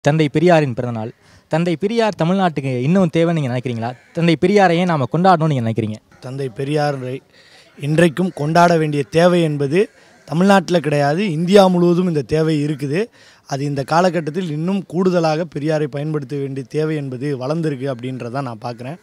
தந்தை பெரியாரின் பிறந்தநாள் தந்தை பெரியார் தமிழ்நாட்டுக்கு இன்னும் தேவைன்னு நீங்கள் நினைக்கிறீங்களா தந்தை பெரியாரை ஏன் நாம் கொண்டாடணும்னு நீங்கள் நினைக்கிறீங்க தந்தை பெரியாரை இன்றைக்கும் கொண்டாட வேண்டிய தேவை என்பது தமிழ்நாட்டில் கிடையாது இந்தியா முழுவதும் இந்த தேவை இருக்குது அது இந்த காலகட்டத்தில் இன்னும் கூடுதலாக பெரியாரை பயன்படுத்த வேண்டிய தேவை என்பது வளர்ந்துருக்கு அப்படின்றத நான் பார்க்குறேன்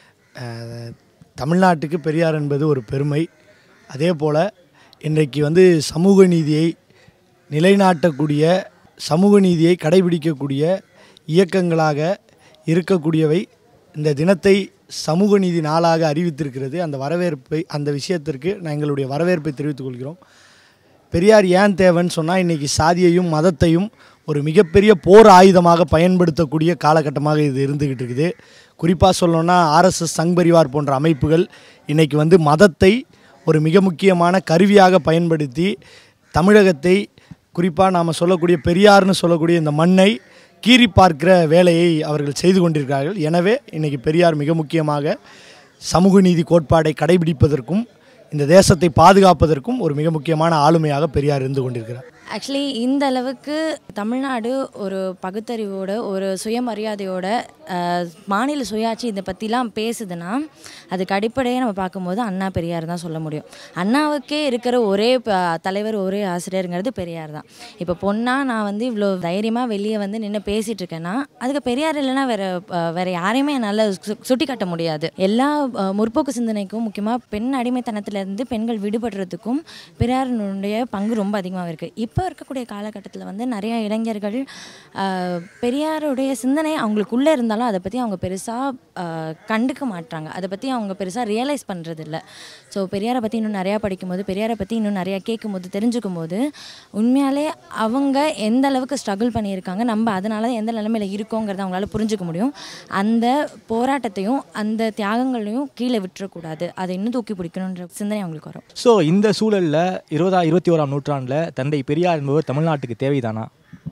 அஹ், தமிழ்நாட்டுக்கு பெரியார் என்பது ஒரு பெருமை அதே போல் இன்றைக்கு வந்து சமூக நீதியை நிலைநாட்டக்கூடிய சமூக நீதியை கடைபிடிக்கக்கூடிய இயக்கங்களாக இருக்கக்கூடியவை இந்த தினத்தை சமூக நீதி நாளாக அறிவித்திருக்கிறது அந்த வரவேற்பை அந்த விஷயத்திற்கு நான் எங்களுடைய வரவேற்பை தெரிவித்துக் கொள்கிறோம் பெரியார் ஏன் தேவைன்னு சொன்னால் இன்றைக்கி சாதியையும் மதத்தையும் ஒரு மிகப்பெரிய போர் ஆயுதமாக பயன்படுத்தக்கூடிய காலகட்டமாக இது இருந்துக்கிட்டு இருக்குது குறிப்பாக சொல்லணும்னா ஆர்எஸ்எஸ் சங் பரிவார் போன்ற அமைப்புகள் இன்றைக்கி வந்து மதத்தை ஒரு மிக முக்கியமான கருவியாக பயன்படுத்தி தமிழகத்தை குறிப்பாக நாம் சொல்லக்கூடிய பெரியார்னு சொல்லக்கூடிய இந்த மண்ணை கீறி பார்க்கிற வேலையை அவர்கள் செய்து கொண்டிருக்கிறார்கள் எனவே இன்றைக்கி பெரியார் மிக முக்கியமாக சமூக நீதி கோட்பாடை கடைபிடிப்பதற்கும் இந்த தேசத்தை பாதுகாப்பதற்கும் ஒரு மிக முக்கியமான ஆளுமையாக பெரியார் இருந்து கொண்டிருக்கிறார் ஆக்சுவலி இந்த அளவுக்கு தமிழ்நாடு ஒரு பகுத்தறிவோட ஒரு சுயமரியாதையோட அஹ், மாநில சுயாட்சி இதை பற்றிலாம் பேசுதுன்னா அதுக்கு அடிப்படையை நம்ம பார்க்கும்போது அண்ணா பெரியார் தான் சொல்ல முடியும் அண்ணாவுக்கே இருக்கிற ஒரே ப- தலைவர் ஒரே ஆசிரியருங்கிறது பெரியார் தான் இப்போ பொண்ணா நான் வந்து இவ்வளோ தைரியமாக வெளியே வந்து நின்று பேசிகிட்டு இருக்கேன்னா அதுக்கு பெரியார் இல்லைன்னா வேற அஹ், வேற யாரையுமே என்னால் சு- சுட்டி காட்ட முடியாது எல்லா அஹ், முற்போக்கு சிந்தனைக்கும் முக்கியமாக பெண் அடிமைத்தனத்திலேருந்து பெண்கள் விடுபடுறதுக்கும் பெரியாரினுடைய பங்கு ரொம்ப அதிகமாக இருக்குது இப்போ இருக்கக்கூடிய காலகட்டத்தில் வந்து நிறைய இளைஞர்கள் ஆஹ், பெரியாருடைய சிந்தனை அவங்களுக்குள்ளே இருந்தாலும் அதை பற்றி அவங்க பெருசாக கண்டுக்க மாட்டாங்க அதை பற்றி அவங்க பெருசாக ரியலைஸ் பண்ணுறது இல்லை ஸோ பெரியாரை பற்றி இன்னும் நிறையா படிக்கும்போது பெரியாரை பற்றி இன்னும் நிறையா கேட்கும்போது தெரிஞ்சுக்கும் போது உண்மையாலே அவங்க எந்த அளவுக்கு ஸ்ட்ரகிள் பண்ணியிருக்காங்க நம்ம அதனால எந்த நிலைமையில் இருக்கோங்கிறத அவங்களால புரிஞ்சுக்க முடியும் அந்த போராட்டத்தையும் அந்த தியாகங்களையும் கீழே விட்டுறக்கூடாது அதை இன்னும் தூக்கி பிடிக்கணுன்ற சிந்தனை அவங்களுக்கு வரும் ஸோ இந்த சூழலில் இருபதா இருபத்தி ஓராம் நூற்றாண்டில் தந்தை பெரியார் என்பவர் தமிழ்நாட்டுக்கு தேவைதானா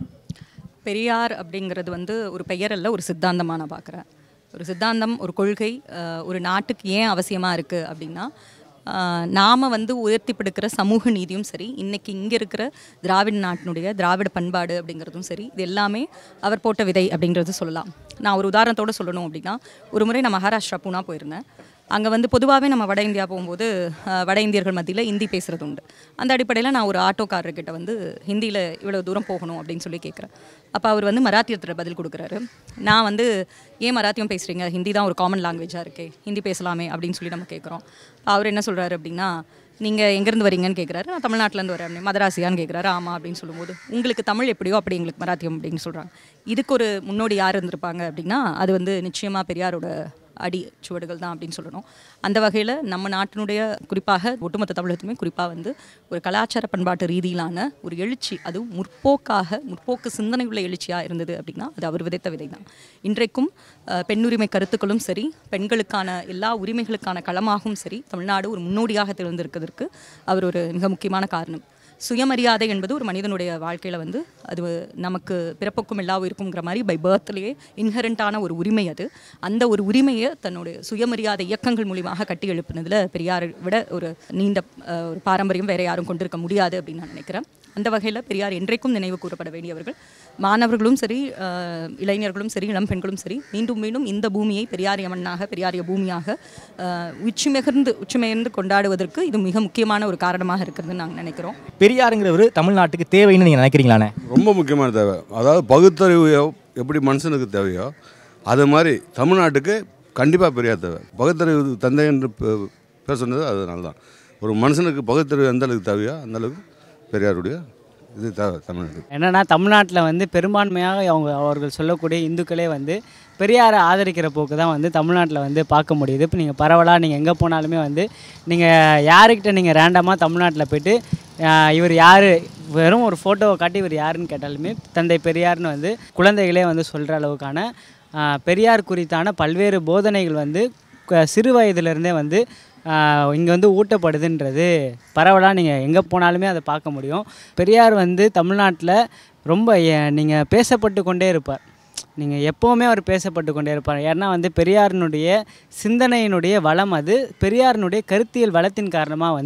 பெரியார் அப்படிங்கிறது வந்து ஒரு பெயர் அல்ல ஒரு சித்தாந்தமாக நான் பார்க்குறேன் ஒரு சித்தாந்தம் ஒரு கொள்கை அஹ், ஒரு நாட்டுக்கு ஏன் அவசியமாக இருக்குது அப்படின்னா நாம் வந்து உயர்த்தி பிடிக்கிற சமூக நீதியும் சரி இன்னைக்கு இங்கே இருக்கிற திராவிட நாட்டினுடைய திராவிட பண்பாடு அப்படிங்கிறதும் சரி இது எல்லாமே அவர் போட்ட விதை அப்படிங்கிறது சொல்லலாம் நான் ஒரு உதாரணத்தோட சொல்லணும் அப்படின்னா ஒரு முறை நான் மகாராஷ்டிரா பூனா போயிருந்தேன் அங்கே வந்து பொதுவாகவே நம்ம வட இந்தியா போகும்போது அஹ், வட இந்தியர்கள் மத்தியில் ஹிந்தி பேசுகிறது உண்டு அந்த அடிப்படையில் நான் ஒரு ஆட்டோக்காரர்கிட்ட வந்து ஹிந்தியில் இவ்வளோ தூரம் போகணும் அப்படின்னு சொல்லி கேட்குறேன் அப்போ அவர் வந்து மராத்தியத்தில் பதில் கொடுக்குறாரு நான் வந்து ஏன் மராத்தியம் பேசுகிறீங்க ஹிந்தி தான் ஒரு காமன் லாங்குவேஜாக இருக்கே ஹிந்தி பேசலாமே அப்படின்னு சொல்லி நம்ம கேட்குறோம் அவர் என்ன சொல்கிறாரு அப்படின்னா நீங்கள் எங்கேருந்து வரீங்கன்னு கேட்குறாரு நான் தமிழ்நாட்டிலேருந்து வரேன் அப்படின்னு மதராசியான்னு கேட்குறாரு ஆமாம் அப்படின்னு சொல்லும்போது உங்களுக்கு தமிழ் எப்படியோ அப்படி எங்களுக்கு மராத்தியம் அப்படின்னு சொல்கிறாங்க இதுக்கு ஒரு முன்னோடி யார் இருந்திருப்பாங்க அப்படின்னா அது வந்து நிச்சயமாக பெரியாரோட அடி சுவடுகள் தான் அப்படின்னு சொல்லணும் அந்த வகையில் நம்ம நாட்டினுடைய குறிப்பாக ஒட்டுமொத்த தமிழகத்துமே குறிப்பாக வந்து ஒரு கலாச்சார பண்பாட்டு ரீதியிலான ஒரு எழுச்சி அதுவும் முற்போக்காக முற்போக்கு சிந்தனை உள்ள எழுச்சியாக இருந்தது அப்படின்னா அது அவர் விதைத்த விதை தான் இன்றைக்கும் அஹ், பெண்ணுரிமை கருத்துக்களும் சரி பெண்களுக்கான எல்லா உரிமைகளுக்கான களமாகவும் சரி தமிழ்நாடு ஒரு முன்னோடியாக திகழ்ந்திருக்கிறதுக்கு அவர் ஒரு மிக முக்கியமான காரணம் சுயமரியாதை என்பது ஒரு மனிதனுடைய வாழ்க்கையில் வந்து அது நமக்கு பிறப்புக்கும் எல்லா உயிருக்குங்கிற மாதிரி பை பர்த்லேயே இன்ஹரண்டான ஒரு உரிமை அது அந்த ஒரு உரிமையை தன்னுடைய சுயமரியாதை இயக்கங்கள் மூலியமாக கட்டி எழுப்பினதில் பெரியாரை விட ஒரு நீண்ட அஹ், ஒரு பாரம்பரியம் வேற யாரும் கொண்டிருக்க முடியாது அப்படின்னு நான் நினைக்கிறேன் அந்த வகையில் பெரியார் என்றைக்கும் நினைவு கூறப்பட வேண்டியவர்கள் மாணவர்களும் சரி அஹ், இளைஞர்களும் சரி இளம் பெண்களும் சரி மீண்டும் மீண்டும் இந்த பூமியை பெரியாரிய மண்ணாக பெரியாரிய பூமியாக அஹ், உச்சிமிகர்ந்து உச்சிமிகர்ந்து கொண்டாடுவதற்கு இது மிக முக்கியமான ஒரு காரணமாக இருக்கிறதுன்னு நாங்கள் நினைக்கிறோம் பெரியாருங்கிறவர் தமிழ்நாட்டுக்கு தேவைன்னு நீங்கள் நினைக்கிறீங்களாண்ணே ரொம்ப முக்கியமான தேவை அதாவது பகுத்தறிவு எப்படி மனுஷனுக்கு தேவையோ அது மாதிரி தமிழ்நாட்டுக்கு கண்டிப்பாக பெரியார் தேவை பகுத்தறிவு தந்தை என்று பே- பேர் சொன்னது அதனால தான் ஒரு மனுஷனுக்கு பகுத்தறிவு எந்த அளவுக்கு தேவையோ அந்த அளவுக்கு பெரியாருடைய இது தேவை தமிழ்நாட்டுக்கு என்னன்னா தமிழ்நாட்டில் வந்து பெரும்பான்மையாக அவங்க அவர்கள் சொல்லக்கூடிய இந்துக்களே வந்து பெரியாரை ஆதரிக்கிற போக்கு தான் வந்து தமிழ்நாட்டில் வந்து பார்க்க முடியுது இப்போ நீங்கள் பரவலாக நீங்கள் எங்கே போனாலுமே வந்து நீங்கள் யாருக்கிட்ட நீங்கள் ரேண்டமாக தமிழ்நாட்டில் போயிட்டு ஆஹ், இவர் யார் வெறும் ஒரு ஃபோட்டோவை காட்டி இவர் யாருன்னு கேட்டாலுமே தந்தை பெரியார்னு வந்து குழந்தைகளே வந்து சொல்கிற அளவுக்கான ஆஹ், பெரியார் குறித்தான பல்வேறு போதனைகள் வந்து க- சிறு வயதிலிருந்தே வந்து இங்கே வந்து ஊட்டப்படுதுன்றது பரவலாக நீங்கள் எங்கே போனாலுமே அதை பார்க்க முடியும் பெரியார் வந்து தமிழ்நாட்டில் ரொம்ப நீங்கள் பேசப்பட்டு கொண்டே இருப்பார் நீங்கள் எப்போவுமே அவர் பேசப்பட்டு கொண்டே இருப்பார் ஏன்னா வந்து பெரியாரினுடைய சிந்தனையினுடைய வளம் அது பெரியாரினுடைய கருத்தியல் வளத்தின் காரணமாக வந்து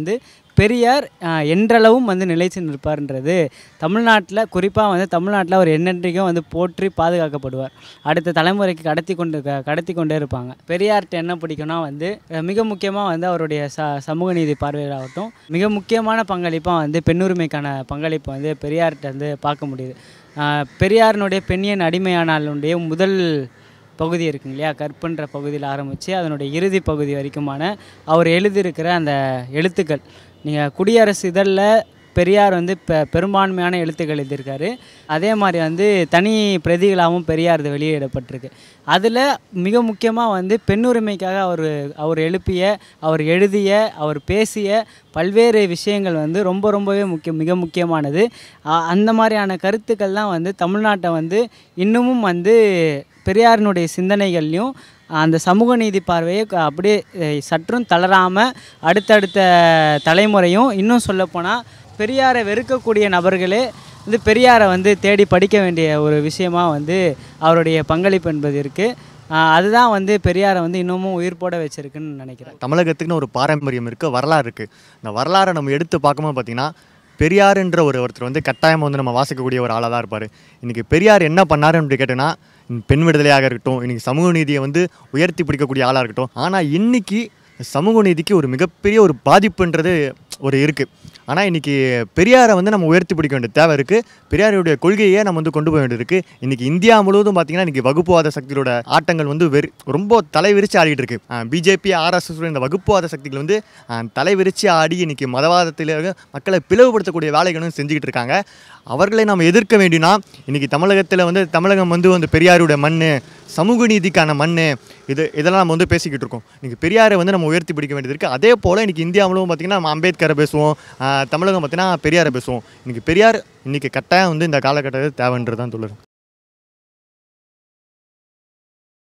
பெரியார் ஆஹ், என்றளவும் வந்து நிலைத்து நிற்பார்ன்றது தமிழ்நாட்டில் குறிப்பாக வந்து தமிழ்நாட்டில் அவர் என்னென்றைக்கும் வந்து போற்றி பாதுகாக்கப்படுவார் அடுத்த தலைமுறைக்கு கடத்தி கொண்டு க- கடத்தி கொண்டே இருப்பாங்க பெரியார்கிட்ட என்ன பிடிக்கும்னா வந்து அஹ், மிக முக்கியமாக வந்து அவருடைய ச சமூக நீதி பார்வையாகட்டும் மிக முக்கியமான பங்களிப்பாக வந்து பெண்ணுரிமைக்கான பங்களிப்பை வந்து பெரியார்கிட்ட வந்து பார்க்க முடியுது ஆஹ், பெரியாரினுடைய பெண்ணியன் அடிமையானாலுடைய முதல் பகுதி இருக்குங்க இல்லையா கற்புன்ற பகுதியில் ஆரம்பித்து அதனுடைய இறுதி பகுதி வரைக்குமான அவர் எழுதியிருக்கிற அந்த எழுத்துக்கள் நீங்கள் குடியரசு இதழில் பெரியார் வந்து பெ பெரும்பான்மையான எழுத்துக்கள் எழுதியிருக்காரு அதே மாதிரி வந்து தனி பிரதிகளாகவும் பெரியார் இது வெளியிடப்பட்டிருக்கு அதில் மிக முக்கியமாக வந்து பெண்ணுரிமைக்காக அவர் அவர் எழுப்பிய அவர் எழுதிய அவர் பேசிய பல்வேறு விஷயங்கள் வந்து ரொம்ப ரொம்பவே முக்கிய மிக முக்கியமானது அ- அந்த மாதிரியான கருத்துக்கள் தான் வந்து தமிழ்நாட்டை வந்து இன்னமும் வந்து பெரியாரினுடைய சிந்தனைகள்லையும் அந்த சமூக நீதி பார்வையை க- அப்படியே அஹ், சற்றும் தளராமல் அடுத்தடுத்த தலைமுறையும் இன்னும் சொல்லப்போனால் பெரியாரை வெறுக்கக்கூடிய நபர்களே வந்து பெரியாரை வந்து தேடி படிக்க வேண்டிய ஒரு விஷயமா வந்து அவருடைய பங்களிப்பு என்பது இருக்குது அதுதான் வந்து பெரியாரை வந்து இன்னமும் உயிர்ப்போட வச்சிருக்குன்னு நினைக்கிறேன் தமிழகத்துக்குன்னு ஒரு பாரம்பரியம் இருக்குது வரலாறு இருக்குது இந்த வரலாறை நம்ம எடுத்து பார்க்கும்போது பார்த்திங்கன்னா பெரியாருன்ற ஒரு ஒருத்தர் வந்து கட்டாயமாக வந்து நம்ம வாசிக்கக்கூடிய ஒரு ஆளாக தான் இருப்பார் இன்றைக்கி பெரியார் என்ன பண்ணாரு அப்படி கேட்டோன்னா பெண் விடுதலையாக இருக்கட்டும் இன்றைக்கி சமூக நீதியை வந்து உயர்த்தி பிடிக்கக்கூடிய ஆளாக இருக்கட்டும் ஆனால் இன்றைக்கி சமூக நீதிக்கு ஒரு மிகப்பெரிய ஒரு பாதிப்புன்றது ஒரு இருக்குது ஆனால் இன்றைக்கி பெரியாரை வந்து நம்ம உயர்த்தி பிடிக்க வேண்டிய தேவை இருக்குது பெரியாருடைய கொள்கையை நம்ம வந்து கொண்டு போக வேண்டியது இருக்குது இன்றைக்கி இந்தியா முழுவதும் பார்த்திங்கன்னா இன்றைக்கி வகுப்புவாத சக்திகளோட ஆட்டங்கள் வந்து வெறி ரொம்ப தலைவிரிச்சு ஆடிட்டு இருக்கு பிஜேபி ஆர்எஸ்எஸ் இந்த வகுப்புவாத சக்திகள் வந்து அஹ், தலைவிரிச்சு ஆடி இன்றைக்கி மதவாதத்தில் இருக்க மக்களை பிளவுபடுத்தக்கூடிய வேலைகளும் செஞ்சுக்கிட்டு இருக்காங்க அவர்களை நாம் எதிர்க்க வேண்டினா இன்றைக்கி தமிழகத்தில் வந்து தமிழகம் வந்து வந்து பெரியாருடைய மண் சமூக நீதிக்கான மண் இது இதெல்லாம் நம்ம வந்து பேசிக்கிட்டு இருக்கோம் இன்றைக்கி பெரியாரை வந்து நம்ம உயர்த்தி பிடிக்க வேண்டியது இருக்குது அதே போல் இன்றைக்கி இந்தியா முழுவதும் பார்த்திங்கன்னா நம்ம அம்பேத்கரை பேசுவோம் ஆஹ் தமிழகம் பார்த்திங்கன்னா பெரியாரை பேசுவோம் இன்றைக்கி பெரியார் இன்றைக்கி கட்டாயம் வந்து இந்த காலகட்டத்தில் தேவைன்றது தான் சொல்லுறேன்